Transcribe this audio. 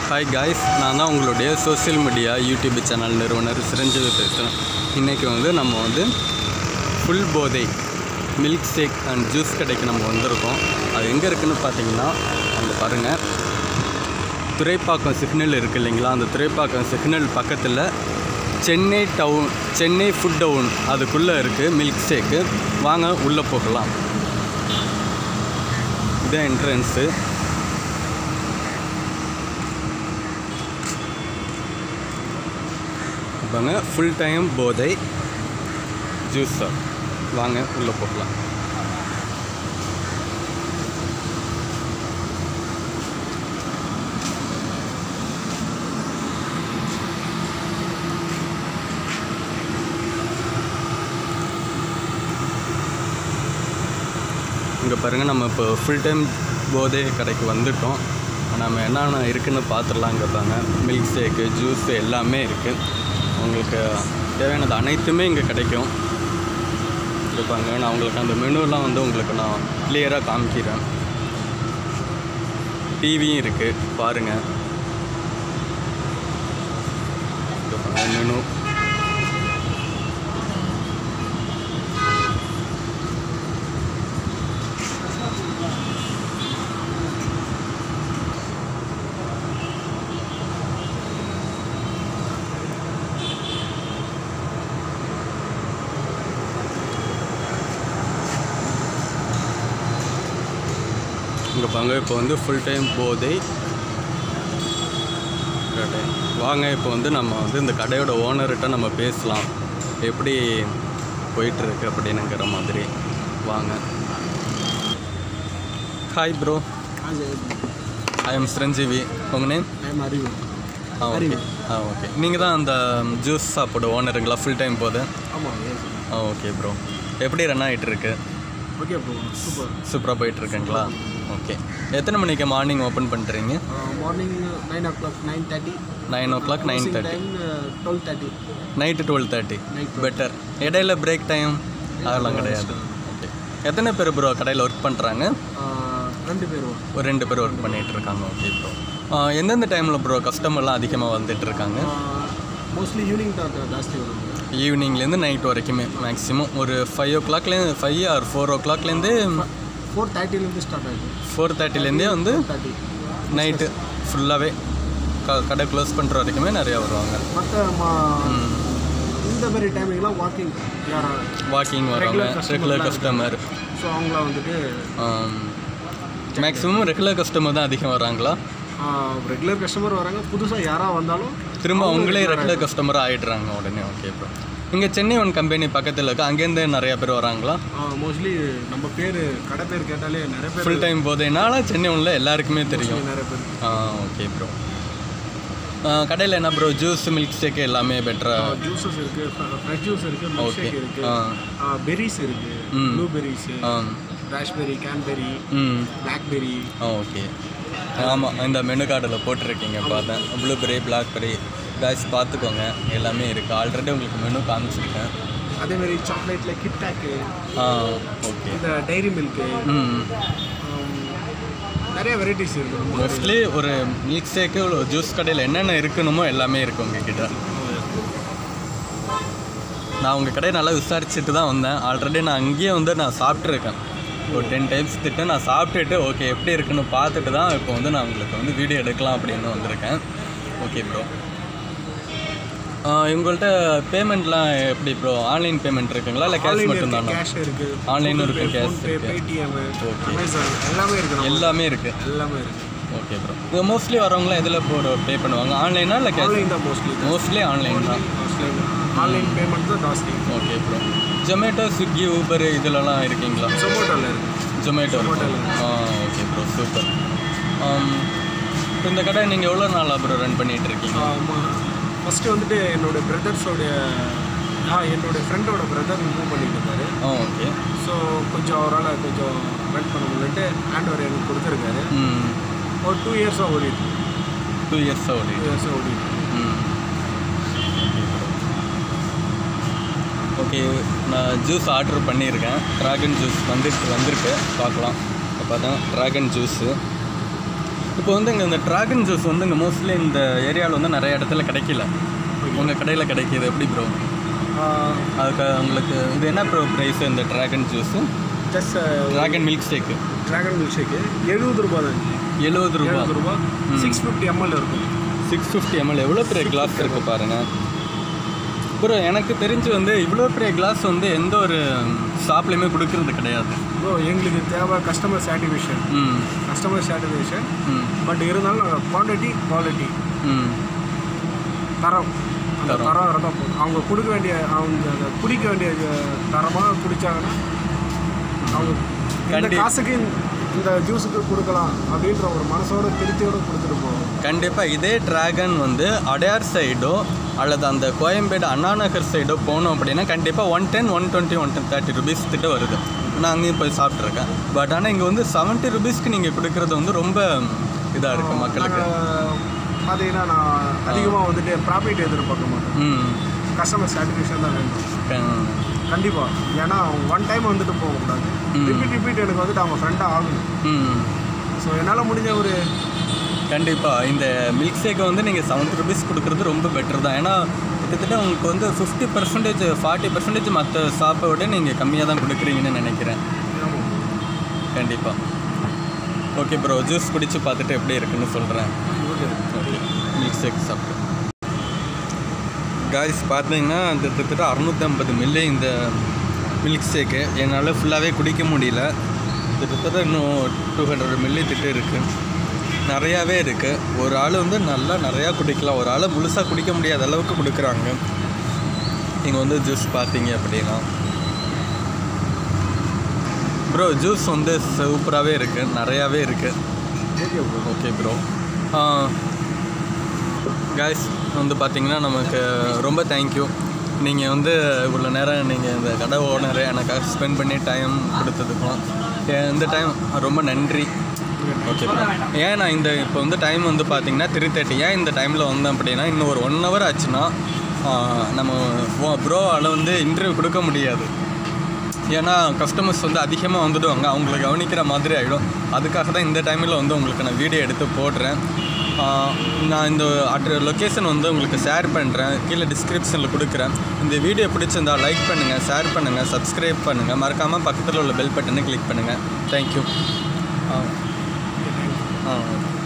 Hi guys நான் தான் உங்களுடைய சோஷியல் மீடியா யூடியூப் சேனல் நிறுவனர் சிரஞ்சீவி பேசுகிறேன் இன்றைக்கி வந்து நம்ம வந்து ஃபுல் போதை மில்க் ஷேக் அண்ட் ஜூஸ் கடைக்கு நம்ம வந்திருக்கோம் அது எங்கே இருக்குன்னு பார்த்தீங்கன்னா அங்கே பாருங்கள் துறைப்பாக்கம் சிக்னல் இருக்குது இல்லைங்களா அந்த துறைப்பாக்கம் சிக்னல் பக்கத்தில் Chennai town Chennai food town அதுக்குள்ளே இருக்குது மில்க் ஷேக்கு வாங்க உள்ளே போகலாம் இதான் என்ட்ரன்ஸு வாங்க ஃபுல் டைம் போதை ஜூஸ் ஷாப் வாங்க உள்ளே போகலாம் இங்கே பாருங்கள் நம்ம இப்போ ஃபுல் டைம் போதை கடைக்கு வந்துட்டோம் நம்ம என்னென்ன இருக்குன்னு பார்த்துடலாம் இங்கே பாருங்க மில்க் ஷேக்கு ஜூஸ் எல்லாமே இருக்குது உங்களுக்கு தேவையானது அனைத்துமே இங்கே கிடைக்கும் இங்கே பாருங்க நான் உங்களுக்கு அந்த மெனுலாம் வந்து உங்களுக்கு நான் கிளியராக காமிக்கிறேன் டிவியும் இருக்குது பாருங்கள் இங்கே பாருங்க மெனு இங்கே பாருங்க இப்போ வந்து ஃபுல் டைம் போதை கடை வாங்க இப்போ வந்து நம்ம வந்து இந்த கடையோட ஓனர்கிட்ட நம்ம பேசலாம் எப்படி போயிட்டுருக்கு அப்படின்னுங்கிற மாதிரி வாங்க hi bro I am Chiranjeevi உங்கள் நேம் ஐம் அறிவு ஆ ஓகே ஆ ஓகே நீங்கள் தான் அந்த ஜூஸ் ஷாப்போட ஓனருங்களா ஃபுல் டைம் போது ஆமாம் எஸ் ஆ ஓகே ப்ரோ எப்படி ரன் ஆகிட்டு இருக்கு ஓகே ப்ரோ சூப்பர் சூப்பராக போயிட்டு இருக்குங்களா ஓகே எத்தனை மணிக்கு மார்னிங் ஓப்பன் பண்ணுறீங்க morning nine o'clock nine thirty nine o'clock nine thirty time twelve thirty night twelve thirty Night better இடையில பிரேக் டைம் அதெல்லாம் கிடையாது ஓகே எத்தனை பேர் ப்ரோ கடையில் ஒர்க் பண்ணுறாங்க ரெண்டு பேர் வரும் ஒரு ரெண்டு பேர் ஒர்க் பண்ணிகிட்டு இருக்காங்க ஓகே ப்ரோ எந்தெந்த டைமில் ப்ரோ கஸ்டமர்லாம் அதிகமாக வந்துட்டு இருக்காங்க மோஸ்ட்லி ஈவினிங் தான் ஜாஸ்தி வரும் ஈவினிங்லேருந்து நைட் வரைக்குமே மேக்ஸிமம் ஒரு ஃபைவ் ஓ கிளாக்லேருந்து ஃபைவ் ஆர் ஃபோர் ஓ கிளாக்லேருந்து ஃபோர் தேர்ட்டிலேருந்து ஸ்டார்ட் ஆகுது ஃபோர் தேர்ட்டிலேருந்தே வந்து தேர்ட்டி நைட்டு ஃபுல்லாகவே க கடை க்ளோஸ் பண்ணுற வரைக்குமே நிறையா வருவாங்க மற்ற இந்த மாதிரி டைமிங்லாம் வாக்கிங் யாரா வாக்கிங் வருவாங்க Regular customer ரெகுலர் தான் கஸ்டமர் ஸோ அவங்களாம் வந்துட்டு மேக்ஸிமம் ரெகுலர் கஸ்டமர் தான் அதிகம் வராங்களா ரெகுலர் கஸ்டமர் வராங்க புதுசாக யாராக வந்தாலும் திரும்ப அவங்களே ரெகுலர் கஸ்டமராக ஆயிடுறாங்க உடனே ஓகே ப்ரோ இங்கே சென்னை ஒன் கம்பெனி பக்கத்தில் இருக்கு அங்கேருந்து நிறைய பேர் வராங்களா மோஸ்ட்லி நம்ம பேர் கடை பேர் கேட்டாலே நிறைய பேர் ஃபுல் டைம் போதேனால சென்னை ஒன்ல எல்லாருக்குமே தெரியும் நிறைய பேர் ஆ ஓகே ப்ரோ கடையில் என்ன ப்ரோ ஜூஸ் மில்க் ஷேக் எல்லாமே பெட்டராக ஜூஸஸ் இருக்கு ஃப்ரெஷ் ஜூஸ் இருக்கு மில்க் Okay. ஷேக் இருக்கு ஆ. பெரிஸ் இருக்கு ம். ப்ளூபெரிஸ் ஆ ராஷ்பெரி கேன்பெரி ம் பிளாக்பெரி ஆ ஓகே ஆமாம் இந்த மெனு கார்டில் போட்டிருக்கீங்க பார்த்தேன் ப்ளூபெரி பிளாக்பெரி காய்ஸ் பார்த்துக்கோங்க எல்லாமே இருக்குது ஆல்ரெடி உங்களுக்கு மெனு காமிச்சிருக்கேன் அதே மாதிரி சாக்லேட்ல கிட்டாக்கு ஆ ஓகே இந்த டைரி மில்க்கு ம் நிறைய வெரைட்டிஸ் இருக்கு நம்ம மோஸ்ட்லி ஒரு மில்க் ஷேக்கு ஜூஸ் கடையில் என்னென்ன இருக்கணுமோ எல்லாமே இருக்குது உங்ககிட்ட நான் உங்கள் கடையை நல்லா விசாரிச்சுட்டு தான் வந்தேன் ஆல்ரெடி நான் அங்கேயே வந்து நான் சாப்பிட்ருக்கேன் ஒரு டென் டைம்ஸ் திட்டு நான் சாப்பிட்டுட்டு ஓகே எப்படி இருக்குன்னு பார்த்துட்டு தான் இப்போ வந்து நான் உங்களுக்கு வந்து வீடியோ எடுக்கலாம் அப்படின்னு வந்திருக்கேன் ஓகே ப்ரோ உங்கள்கிட்ட பேமெண்ட்லாம் எப்படி ப்ரோ ஆன்லைன் பேமெண்ட் இருக்குங்களா இல்லை கேஷ் மட்டும்தானா கேஷ் இருக்கு ஆன்லைன் இருக்கு கேஷ் ஃபோன்பே இருக்கு பேடிஎம் Okay. அமேசான் எல்லாமே இருக்கு நம்ம எல்லாமே இருக்குது எல்லாமே இருக்கு ஓகே ப்ரோ இது மோஸ்ட்லி வரவங்களாம் எதில் ப்ரோ பே பண்ணுவாங்க ஆன்லைனா இல்லை கேஷ் ஆன்லைன் தான் மோஸ்ட்லி மோஸ்ட்லி ஆன்லைன் தான் ஆன்லைன் பேமெண்ட் தான் ஜாஸ்தி okay bro Zomato Swiggy Uber இதிலலாம் இருக்கீங்களா ஜொமேட்டோவில் இருக்கு ஜொமேட்டோ Zomato ல. ஆ ஓகே ப்ரோ சூப்பர் இப்போ இந்த கடை நீங்கள் எவ்வளோ நாளாக ப்ரோ ரன் பண்ணிகிட்டு இருக்கீங்க ஃபஸ்ட்டு வந்துட்டு என்னோட பிரதர்ஸோடைய ஆ என்னோட ஃப்ரெண்டோட பிரதர் மூவ் பண்ணிட்டு இருந்தாரு ஆ ஓகே ஸோ கொஞ்சம் அவரால் கொஞ்சம் ரன் பண்ண முடியலன்ட்டு ஹேண்ட் ஓவர் எனக்கு கொடுத்துருக்காரு ம் ஒரு டூ இயர்ஸாக ஓடிட்டு டூ இயர்ஸாக டூ ஓடிட்டு இயர்ஸாக ஓடிட்டு ம் ஓகே நான் ஜூஸ் ஆர்டர் பண்ணியிருக்கேன் ட்ராகன் ஜூஸ் வந்துட்டு வந்திருக்கு பார்க்கலாம் இப்போ பார்த்தா ட்ராகன் ஜூஸு இப்போ வந்து இங்கே இந்த ட்ராகன் ஜூஸ் வந்து இங்கே மோஸ்ட்லி இந்த ஏரியாவில் வந்து நிறைய இடத்துல கிடைக்கல உங்கள் கடையில் கிடைக்கிது எப்படி ப்ரோ அதுக்கு உங்களுக்கு இது என்ன ப்ரோ ப்ரைஸ் இந்த dragon juice just dragon milk shake dragon milk shake எழுபது ரூபா தான் எழுபது ரூபா எழுபது ரூபா சிக்ஸ் ஃபிஃப்டி எம்எல் இருக்கும் சிக்ஸ் ஃபிஃப்டி எம்எல் எவ்வளோ பெரிய கிளாஸ் இருக்குது பாருங்கள் ப்ரோ எனக்கு தெரிஞ்சு வந்து இவ்வளோ பெரிய கிளாஸ் வந்து எந்த ஒரு ஷாப்லேயுமே கொடுக்கறது கிடையாது ப்ரோ எங்களுக்கு தேவை கஸ்டமர் சாட்டிஸ்ஃபேக்ஷன் ம் கஸ்டமர் சாட்டிஸ்ஃபேக்ஷன் ம் பட் இருந்தாலும் நாங்கள் குவான்டிட்டி குவாலிட்டி ம் தரம் அந்த தரம். தரம் இருந்தால் போதும் அவங்க கொடுக்க வேண்டிய அவங்க அதை குடிக்க வேண்டிய தரமாக குடித்தாங்கன்னா அவங்க இந்த கண்டி- காசுக்கு இந்த ஜூஸுக்கு கொடுக்கலாம் அப்படின்ற ஒரு மனசோட திருப்தியோட கொடுத்துட்டு போவோம் கண்டிப்பாக இதே டிராகன் வந்து அடையார் சைடோ அல்லது அந்த கோயம்பேடு அண்ணா நகர் சைடோ போனோம் அப்படின்னா கண்டிப்பாக one ten one twenty one ten thirty rupees கிட்ட வருது நான் அங்கேயும் போய் சாப்பிட்ருக்கேன் பட் ஆனால் இங்கே வந்து செவன்ட்டி ருபீஸ்க்கு நீங்கள் கொடுக்குறது வந்து ரொம்ப இதாக இருக்குது மக்களுக்கு நாங்கள் பார்த்தீங்கன்னா நான் அதிகமாக வந்துட்டு ப்ராஃபிட் எதிர்பார்க்க மாட்டேன் ம் கஸ்டமர் சாட்டிஸ்ஃபேக்ஷன் தான் வேணும் கண்- கண்டிப்பாக ஏன்னா ஒன் டைம் வந்துட்டு போகக்கூடாது ம். ரிப்பீட் ரிப்பீட் எனக்கு வந்துட்டு அவங்க ஃப்ரெண்டாக ஆகணும் ம் ஸோ என்னால் முடிஞ்ச ஒரு கண்டிப்பாக இந்த மில்க் ஷேக்கை வந்து நீங்கள் செவன்ட்டி ருபீஸ் கொடுக்குறது ரொம்ப பெட்டர் தான் ஏன்னா கிட்டத்தட்ட உங்களுக்கு வந்து ஃபிஃப்டி பர்சன்டேஜ் ஃபார்ட்டி பர்சன்டேஜ் மற்ற ஷாப்பை விட நீங்கள் கம்மியாக தான் கொடுக்குறீங்கன்னு நினைக்கிறேன் கண்டிப்பாக ஓகே ப்ரோ ஜூஸ் குடிச்சு பார்த்துட்டு எப்படி இருக்குன்னு சொல்கிறேன் ஓகே ஓகே மில்க் ஷேக் சாப்பிட்டு காய்ஸ் பார்த்தீங்கன்னா இந்த கிட்டத்தட்ட அறுநூற்றம்பது மில்லி இந்த மில்க் ஷேக்கு என்னால் ஃபுல்லாகவே குடிக்க முடியல கிட்டத்தட்ட இன்னும் டூ ஹண்ட்ரட் மில்லி திட்டு இருக்குது நிறையாவே இருக்குது ஒரு ஆள் வந்து நல்லா நிறையா குடிக்கலாம் ஒரு ஆள் முழுசாக குடிக்க முடியாத அளவுக்கு கொடுக்குறாங்க இங்கே வந்து ஜூஸ் பார்த்தீங்க அப்படின்னா ப்ரோ ஜூஸ் வந்து சூப்பராகவே இருக்குது நிறையாவே இருக்குது okay bro okay bro guys வந்து பார்த்தீங்கன்னா நமக்கு ரொம்ப தேங்க்யூ நீங்கள் வந்து இவ்வளோ நேரம் நீங்கள் இந்த கடை ஓனரை எனக்காக ஸ்பெண்ட் பண்ணி டைம் கொடுத்ததுக்கும் ஏன் இந்த டைம் ரொம்ப நன்றி ஓகே ப்ரோ ஏன் நான் இந்த இப்போ வந்து டைம் வந்து பார்த்தீங்கன்னா த்ரீ தேர்ட்டி ஏன் இந்த டைமில் வந்தேன் அப்படின்னா இன்னும் ஒரு ஒன் ஹவர் ஆச்சுன்னா ஆஹ், நம்ம ப்ரோவால் வந்து இன்டர்வியூ கொடுக்க முடியாது ஏன்னா கஸ்டமர்ஸ் வந்து அதிகமாக வந்துடுவாங்க அவங்கள கவனிக்கிற மாதிரி ஆகிடும் அதுக்காக தான் இந்த டைமில் வந்து உங்களுக்கு நான் வீடியோ எடுத்து போடுறேன் ஆஹ் நான் இந்த அட்ர லொக்கேஷன் வந்து உங்களுக்கு ஷேர் பண்ணுறேன் கீழே டிஸ்கிரிப்ஷனில் கொடுக்குறேன் இந்த வீடியோ பிடிச்சிருந்தா லைக் பண்ணுங்கள் ஷேர் பண்ணுங்கள் சப்ஸ்கிரைப் பண்ணுங்கள் மறக்காமல் பக்கத்தில் உள்ள பெல் பட்டனை கிளிக் பண்ணுங்கள் தேங்க்யூ ஆ ஆ